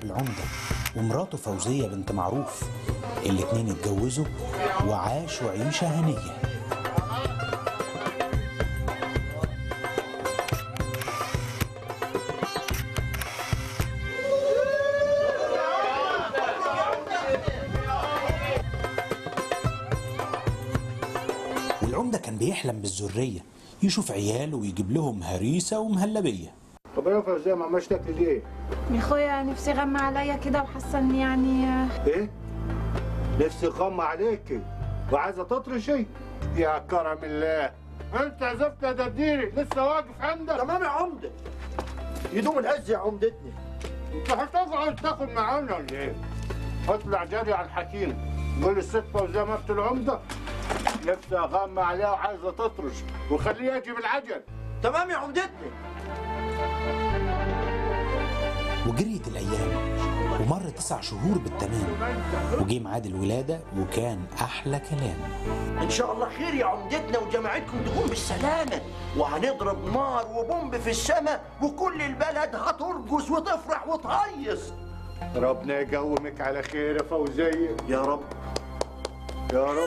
زينب العمدة ومراته فوزية بنت معروف الاتنين اتجوزوا وعاشوا عيشة هنية والعمدة كان بيحلم بالذرية يشوف عياله ويجيب لهم هريسة ومهلبية طب يا فوزية ما عملش تاكلي ليه؟ يا اخويا نفسي غمى عليا كده وحاسه ان يعني ايه؟ نفسي غم عليكي وعايزه تطرشي؟ يا كرم الله انت عزفت يا درديري لسه واقف عندك تمام يا عمده يدوم العز يا عمدتني انت هتقعد تاكل معانا ولا ايه؟ اطلع جري على الحكيم قول الست فوزية مرت العمدة نفسي اغم عليها وعايزه تطرش وخليه يجي بالعجل تمام يا عمدتني وجريت الأيام ومر تسع شهور بالتمام وجه ميعاد الولادة وكان أحلى كلام ان شاء الله خير يا عمدتنا وجماعتكم تقوم بالسلامه وهنضرب نار وبومب في السماء وكل البلد هترقص وتفرح وتهيص ربنا يقومك على خير يا فوزية يا رب يا رب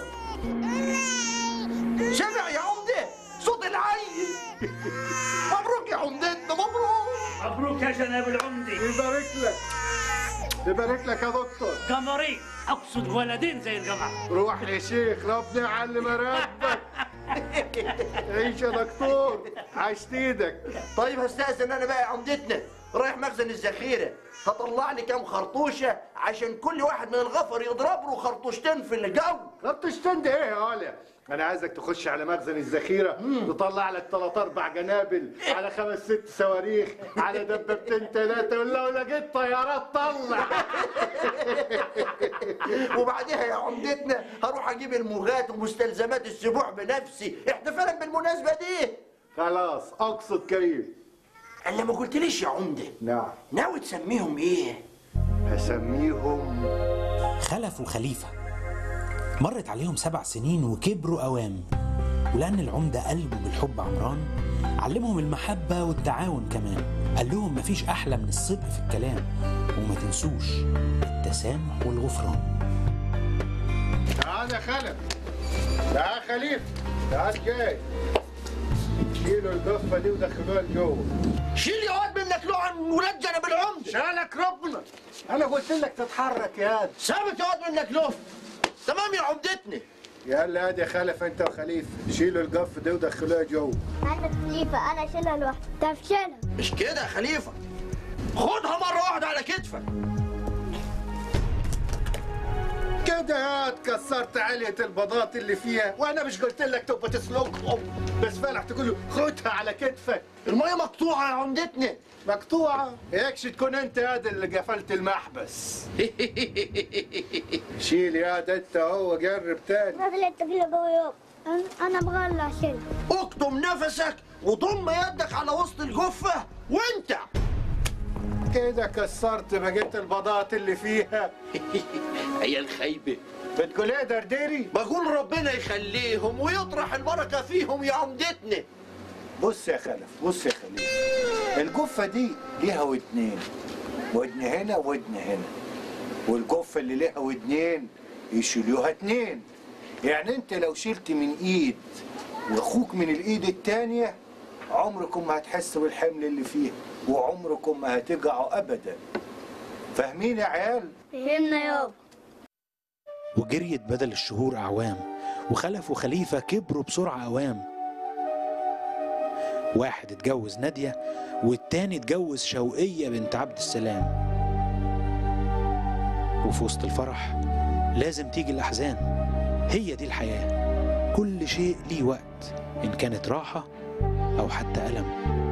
سمع يا عمده صوت العيل مبروك يا عمدتنا مبروك مبروك يا جناب العمدي يبارك لك يبارك لك يا دكتور قمرين اقصد ولدين زي القمر روح يا شيخ ربنا يعلم راتبك عيش يا دكتور عشت ايدك طيب هستأذن انا بقى يا عمدتنا رايح مخزن الذخيره هطلع لي كام خرطوشه عشان كل واحد من الغفر يضرب له خرطوشتين في الجو ربط اشتند ايه يا وليا انا عايزك تخش على مخزن الذخيره تطلع لك ثلاث اربع جنابل على خمس ست صواريخ على دبابتين ثلاثه ولو لقيت طيارات طلع وبعدها يا عمدتنا هروح اجيب الموجات ومستلزمات السبوع بنفسي احتفالا بالمناسبه دي خلاص اقصد كريم الا ما قلتليش يا عمده نعم ناوي تسميهم ايه هسميهم خلف وخليفة مرت عليهم سبع سنين وكبروا أوام ولأن العمدة قلبه بالحب عمران علمهم المحبة والتعاون كمان قال لهم مفيش أحلى من الصدق في الكلام وما تنسوش التسامح والغفران تعال يا خلف تعال خليفه تعال جاي شيلوا القفه دي ودخلوها لجوه شيل يا واد منك له عن ولاد جنب العمده شالك ربنا انا قلت لك تتحرك يا هاد ثابت يا واد منك له تمام يا عمدتني يلا هادي يا خلف انت وخليفه شيلوا القف دي ودخلوها جوه انا خليفه انا شيلها لوحدي طب شيلها مش كده يا خليفه خدها مره واحده على كتفك كده يا هاد كسرت علية البضات اللي فيها وانا مش قلت لك تبقى تسلقهم بس فالح تقول له خدها على كتفك الميه مقطوعه يا عمدتني مقطوعة هيكش تكون انت هذا اللي قفلت المحبس شيل يا هاد انت هو قرب تاني ما اللي تقول جوه يوم انا بغلى شيلها اكتم نفسك وضم يدك على وسط الجفه وانت كده كسرت بقية البضات اللي فيها عيال خايبه بتقول ايه درديري بقول ربنا يخليهم ويطرح البركه فيهم يا عمدتنا بص يا خلف بص يا خليل الجفة دي ليها ودنين ودن هنا ودن هنا والجفة اللي ليها ودنين يشيلوها اتنين يعني انت لو شلت من ايد واخوك من الايد التانية عمركم ما هتحسوا بالحمل اللي فيها وعمركم ما هتقعوا ابدا فاهمين يا عيال فهمنا يابا وجريت بدل الشهور أعوام وخلف وخليفة كبروا بسرعة أوام واحد اتجوز نادية والتاني اتجوز شوقية بنت عبد السلام وفي وسط الفرح لازم تيجي الأحزان هي دي الحياة كل شيء ليه وقت إن كانت راحة أو حتى ألم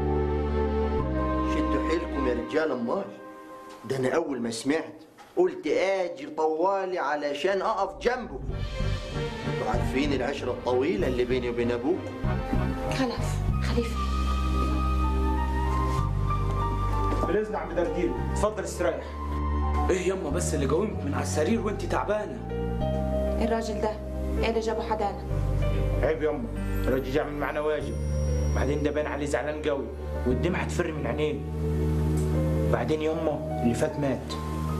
شدوا حيلكم يا رجال امال ده انا اول ما سمعت قلت اجي طوالي علشان اقف جنبه انتوا عارفين العشره الطويله اللي بيني وبين ابوك خلف خليفه بالاذن عم دردير اتفضل استريح ايه يما بس اللي قومك من على السرير وانت تعبانه الراجل ده ايه اللي جابه حدانا عيب يما الراجل يعمل معنا واجب بعدين ده باين عليه زعلان قوي والدمعة تفر من عينيه بعدين يما اللي فات مات